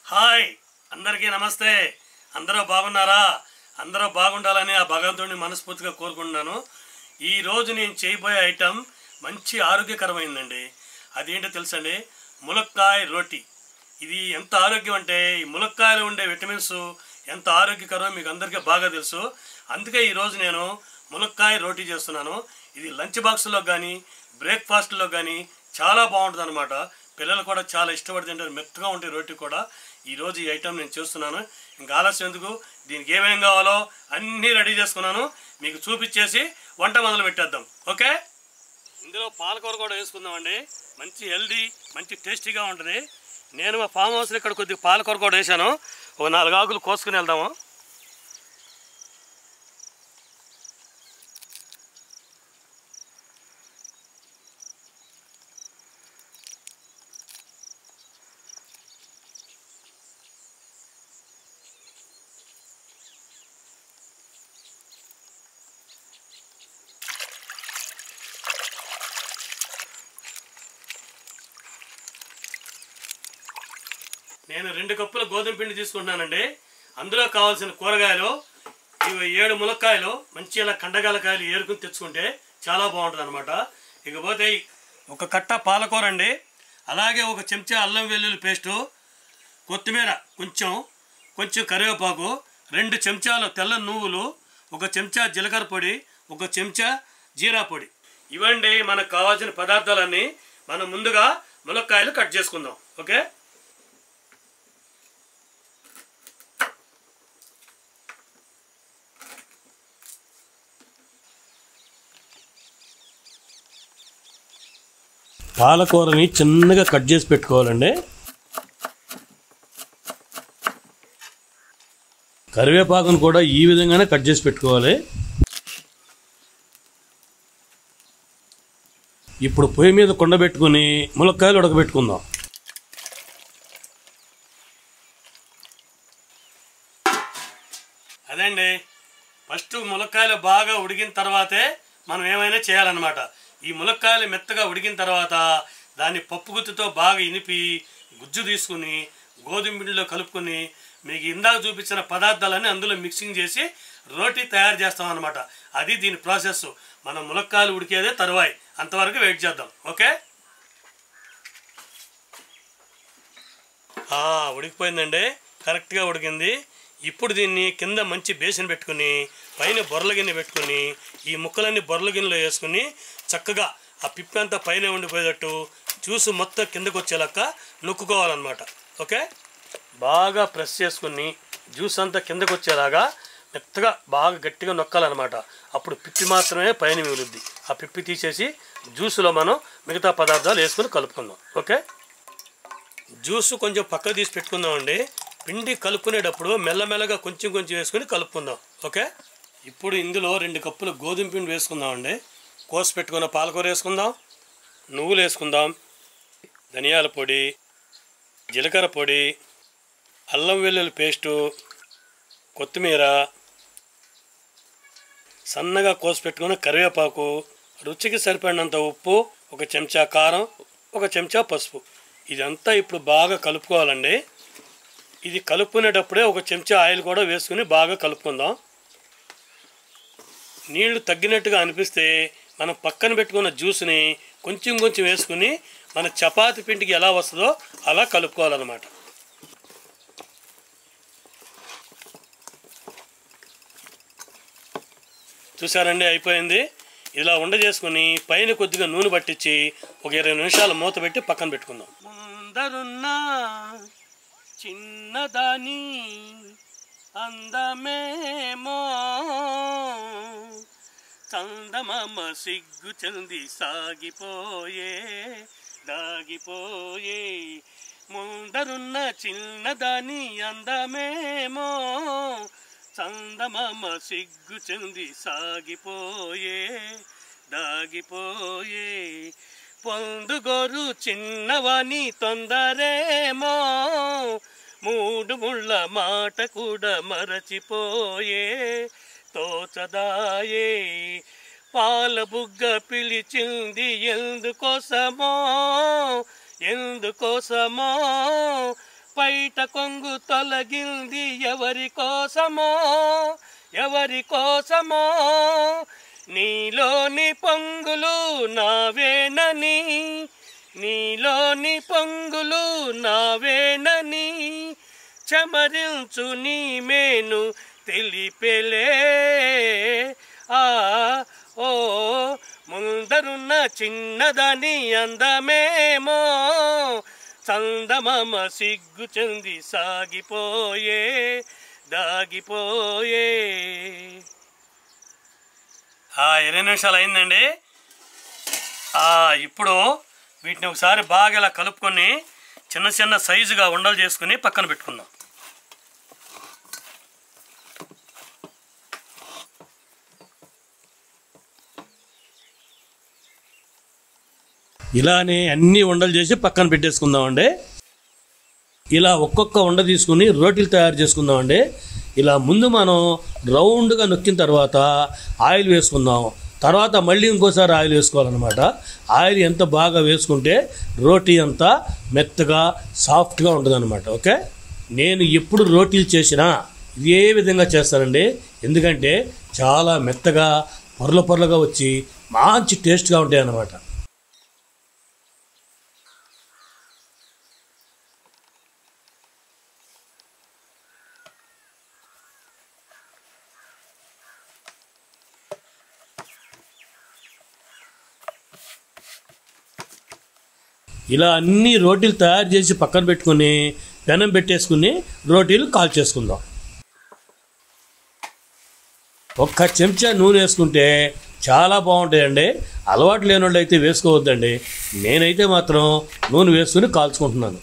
Hi అందరికీ నమస్తే అందరూ బాగున్నారా అందరూ బాగుండాలని ఆ భగవంతుడిని మనస్ఫూర్తిగా కోరుకుంటున్నాను ఈ రోజు నేను చేయబోయే ఐటెం మంచి ఆరోగ్యకరమైందండి అదేంటో తెలుసండి ములక్కాయ రోటీ ఇది ఎంత ఆరోగ్యం అంటే ఈ ములక్కాయలో ఉండే విటమిన్స్ ఎంత ఆరోగ్యకరమో మీకు అందరికీ బాగా తెలుసు అందుకే ఈరోజు నేను ములక్కాయ రోటీ చేస్తున్నాను ఇది లంచ్ బాక్స్లో కానీ బ్రేక్ఫాస్ట్లో కానీ చాలా బాగుంటుంది అనమాట పిల్లలు కూడా చాలా ఇష్టపడి తింటారు మెత్తగా ఉంటాయి రోటీ కూడా ఈరోజు ఈ ఐటెం నేను చేస్తున్నాను ఇంకా ఆలస్యం ఎందుకు దీనికి ఏమేం కావాలో అన్నీ రెడీ చేసుకున్నాను మీకు చూపించేసి వంట మొదలు పెట్టేద్దాం ఓకే ఇందులో పాలకూర కూడా వేసుకుందామండి మంచి హెల్దీ మంచి టేస్టీగా ఉంటుంది నేను మా ఫామ్ హౌస్లో ఇక్కడ కొద్దిగా పాలకూర కూడా వేసాను ఒక నాలుగు ఆకులు కోసుకుని వెళ్దాము నేను రెండు కప్పుల గోధుమ పిండి తీసుకుంటున్నానండి అందులో కావాల్సిన కూరగాయలు ఇవి ఏడు ములక్కాయలు మంచి ఇలా కండగాలకాయలు ఏరుకుని తెచ్చుకుంటే చాలా బాగుంటుంది అనమాట ఇకపోతే ఒక కట్ట పాలకూర అండి అలాగే ఒక చెంచా అల్లం వెల్లుల్లి పేస్టు కొత్తిమీర కొంచెం కొంచెం కరివేపాకు రెండు చెంచాలు తెల్ల నువ్వులు ఒక చెంచా జీలకర్ర పొడి ఒక చెంచా జీరా పొడి ఇవండి మనకు కావాల్సిన పదార్థాలన్నీ మనం ముందుగా ములక్కాయలు కట్ చేసుకుందాం ఓకే పాలకూరని చిన్నగా కట్ చేసి పెట్టుకోవాలండి కరివేపాకును కూడా ఈ విధంగానే కట్ చేసి పెట్టుకోవాలి ఇప్పుడు పొయ్యి మీద కొండ పెట్టుకుని ములక్కాయలు ఉడకబెట్టుకుందాం అదండి ఫస్ట్ ములక్కాయలు బాగా ఉడికిన తర్వాతే మనం ఏమైనా చేయాలన్నమాట ఈ ములక్కాయలు మెత్తగా ఉడికిన తర్వాత దాన్ని పప్పు గుత్తితో బాగా ఇనిపి గుజ్జు తీసుకుని గోధుమ పిండిలో కలుపుకొని మీకు ఇందాక చూపించిన పదార్థాలన్నీ అందులో మిక్సింగ్ చేసి రోటీ తయారు చేస్తాం అనమాట అది దీని ప్రాసెస్ మనం ములక్కాయలు ఉడికేదే తరువాయి అంతవరకు వెయిట్ చేద్దాం ఓకే ఆ, ఉడికిపోయిందండి కరెక్ట్గా ఉడికింది ఇప్పుడు దీన్ని కింద మంచి బేసిన్ పెట్టుకుని పైన బొర్రల గిన్నె పెట్టుకుని ఈ ముక్కలన్నీ బొర్రల గిన్నెలో వేసుకుని చక్కగా ఆ పిప్పి అంతా పైన ఉండిపోయేటట్టు జ్యూస్ మొత్తం కిందకు వచ్చేలాక నొక్కుకోవాలన్నమాట ఓకే బాగా ప్రెస్ చేసుకుని జ్యూస్ అంతా కిందకు వచ్చేలాగా మెత్తగా బాగా గట్టిగా నొక్కాలన్నమాట అప్పుడు పిప్పి మాత్రమే పైన మిగులుద్ది ఆ పిప్పి తీసేసి జ్యూస్లో మనం మిగతా పదార్థాలు వేసుకుని కలుపుకుందాం ఓకే జ్యూస్ కొంచెం పక్క తీసి పెట్టుకుందామండి పిండి కలుపుకునేటప్పుడు మెల్లమెల్లగా కొంచెం కొంచెం వేసుకుని కలుపుకుందాం ఓకే ఇప్పుడు ఇందులో రెండు కప్పులు గోధుమ పిండి వేసుకుందామండి కోసి పెట్టుకున్న పాలకూర వేసుకుందాం నువ్వులు వేసుకుందాం ధనియాల పొడి జీలకర్ర పొడి అల్లం వెల్లుల్లి పేస్టు కొత్తిమీర సన్నగా కోసి పెట్టుకున్న కరివేపాకు రుచికి సరిపడినంత ఉప్పు ఒక చెంచా కారం ఒక చెంచా పసుపు ఇదంతా ఇప్పుడు బాగా కలుపుకోవాలండి ఇది కలుపుకునేటప్పుడే ఒక చెంచా ఆయిల్ కూడా వేసుకుని బాగా కలుపుకుందాం నీళ్లు తగ్గినట్టుగా అనిపిస్తే మనం పక్కన పెట్టుకున్న జ్యూస్ని కొంచెం కొంచెం వేసుకుని మన చపాతి పిండికి ఎలా వస్తుందో అలా కలుపుకోవాలన్నమాట చూసారండి అయిపోయింది ఇలా ఉండ చేసుకుని పైన కొద్దిగా నూనె పట్టించి ఒక ఇరవై నిమిషాలు మూత పెట్టి పక్కన పెట్టుకుందాం ముందరున్న చిన్నదాని అందమేమో చందమామ సిగ్గు చెంది సాగిపోయే దాగిపోయే ముందరున్న చిన్నదాని అందమేమో చందమామ సిగ్గు చెంది సాగిపోయే దాగిపోయే పొందుగోరు చిన్నవాని తొందరేమో మూడు ముళ్ళ మాట కూడా మరచిపోయే తోచదాయే పాల బుగ్గ పిలిచింది ఎందుకోసమో ఎందుకోసమో పైట కొంగు తొలగింది ఎవరి కోసమో ఎవరి కోసమో నీలోని పొంగులు నావేనని నీలోని పొంగులు నావేనని చమరించు నీ మేను తెలిపెలే ఆ ఓ ముందరున్న చిన్నదాని అందమేమో చందమామ సిగ్గు చెంది సాగిపోయే దాగిపోయే ఆ, ఇరవై నిమిషాలు అయిందండి ఆ, ఇప్పుడు వీటిని ఒకసారి బాగా ఇలా కలుపుకొని చిన్న చిన్న సైజుగా ఉండలు చేసుకుని పక్కన పెట్టుకుందాం ఇలానే అన్ని ఉండలు చేసి పక్కన పెట్టేసుకుందామండి ఇలా ఒక్కొక్క ఉండ తీసుకుని రోటీలు తయారు చేసుకుందామండి ఇలా ముందు మనం రౌండ్గా నొక్కిన తర్వాత ఆయిల్ వేసుకుందాం తర్వాత మళ్ళీ ఇంకోసారి ఆయిల్ వేసుకోవాలన్నమాట ఆయిల్ ఎంత బాగా వేసుకుంటే రోటీ అంతా మెత్తగా సాఫ్ట్గా ఉంటుందన్నమాట ఓకే నేను ఎప్పుడు రోటీలు చేసినా ఇదే విధంగా చేస్తానండి ఎందుకంటే చాలా మెత్తగా పొరల పొరలుగా వచ్చి మంచి టేస్ట్గా ఉంటాయి అన్నమాట ఇలా అన్ని రోటీలు తయారు చేసి పక్కన పెట్టుకుని పెనం పెట్టేసుకుని రోటీలు కాల్ చేసుకుందాం ఒక్క చెంచా నూనె వేసుకుంటే చాలా బాగుంటాయండి అలవాటు లేని వాళ్ళు అయితే వేసుకోవద్దండి నేనైతే మాత్రం నూనె వేసుకుని కాల్చుకుంటున్నాను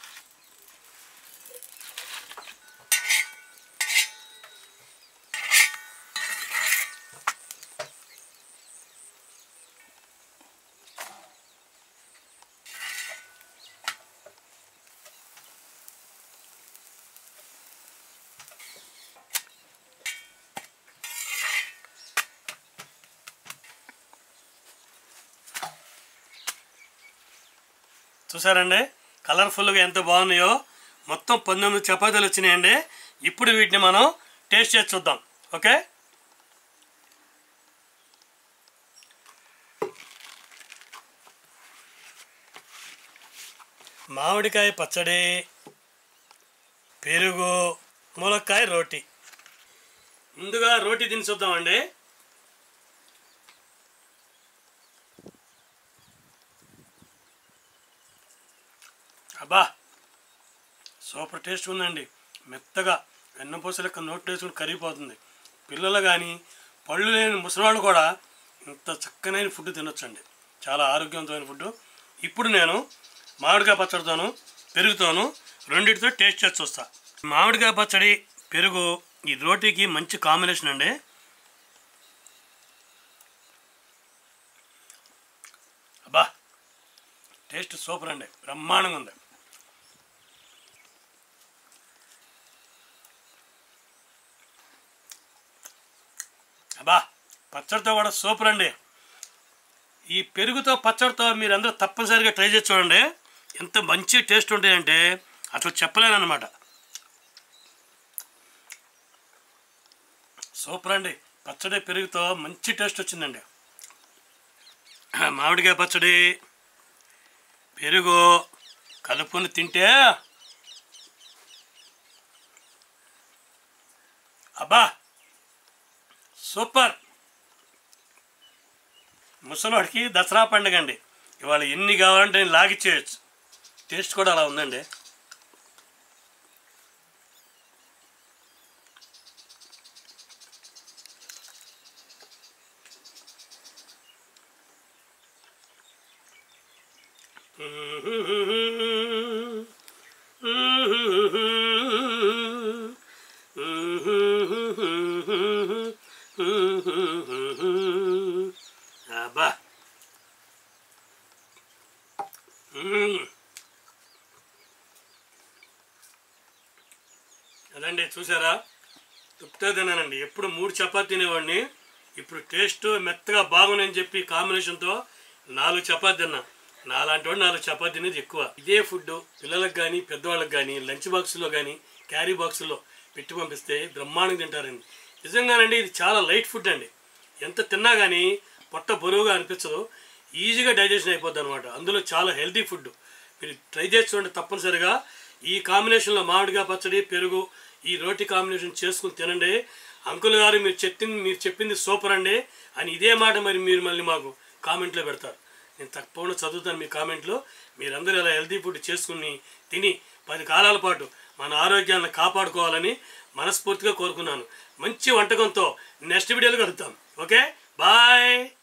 చూసారండి కలర్ఫుల్గా ఎంత బాగున్నాయో మొత్తం పంతొమ్మిది చపాతీలు వచ్చినాయండి ఇప్పుడు వీటిని మనం టేస్ట్ చేసి చూద్దాం ఓకే మామిడికాయ పచ్చడి పెరుగు ములక్కాయ రోటి ముందుగా రోటీ తిని చూద్దామండి అబ్బా సూపర్ టేస్ట్ ఉందండి మెత్తగా వెన్నపూస లెక్క నోట్ వేసుకుని కరిగిపోతుంది పిల్లలు కానీ పళ్ళు లేని ముసలివాళ్ళు కూడా ఇంత చక్కనైన ఫుడ్ తినొచ్చండి చాలా ఆరోగ్యవంతమైన ఫుడ్ ఇప్పుడు నేను మామిడికాయ పచ్చడితోను పెరుగుతోను రెండింటితో టేస్ట్ చేసి చూస్తా మామిడికాయ పచ్చడి పెరుగు ఈ రోటీకి మంచి కాంబినేషన్ అండి అబ్బా టేస్ట్ సూపర్ అండి బ్రహ్మాండంగా ఉంది అబ్బా పచ్చడితో కూడా సూపర్ అండి ఈ పెరుగుతో పచ్చడితో మీరు అందరూ తప్పనిసరిగా ట్రై చేసి చూడండి ఎంత మంచి టేస్ట్ ఉంటాయంటే అసలు చెప్పలేనమాట సూపర్ అండి పచ్చడి పెరుగుతో మంచి టేస్ట్ వచ్చిందండి మామిడికాయ పచ్చడి పెరుగు కలుపుకొని తింటే అబ్బా సూపర్ ముసలోడికి దసరా పండుగ అండి ఇవాళ ఎన్ని కావాలంటే నేను లాగిచ్చేయచ్చు టేస్ట్ కూడా అలా ఉందండి అబ్బా మ్మ్. అదండి చూసారా తృప్తిగా తిన్నానండి ఎప్పుడు మూడు చపాతీ తినేవాడిని ఇప్పుడు టేస్ట్ మెత్తగా బాగుందని చెప్పి కాంబినేషన్తో నాలుగు చపాతీ తిన్నా నాలాంటి వాడు నాలుగు చపాతీ అనేది ఎక్కువ ఇదే ఫుడ్ పిల్లలకు కానీ పెద్దవాళ్ళకి కానీ లంచ్ బాక్సులో కానీ క్యారీ బాక్సులో పెట్టి పంపిస్తే బ్రహ్మాండంగా తింటారండి నిజంగానండి ఇది చాలా లైట్ ఫుడ్ అండి ఎంత తిన్నా కానీ పొట్ట బరువుగా అనిపించదు ఈజీగా డైజెషన్ అయిపోద్ది అనమాట అందులో చాలా హెల్తీ ఫుడ్ మీరు ట్రై చేసి చూడండి తప్పనిసరిగా ఈ కాంబినేషన్లో మామిడికాయ పచ్చడి పెరుగు ఈ రోటి కాంబినేషన్ చేసుకుని తినండి అంకుల్ గారు మీరు చెప్పింది మీరు చెప్పింది సూపర్ అండి అని ఇదే మాట మరి మీరు మళ్ళీ మాకు కామెంట్లో పెడతారు నేను తప్పకుండా చదువుతాను మీ కామెంట్లో మీరందరూ ఇలా హెల్తీ ఫుడ్ చేసుకుని తిని పది కాలాల పాటు మన ఆరోగ్యాన్ని కాపాడుకోవాలని మనస్ఫూర్తిగా కోరుకున్నాను మంచి వంటకంతో నెక్స్ట్ వీడియోలో కలుద్దాం ఓకే బాయ్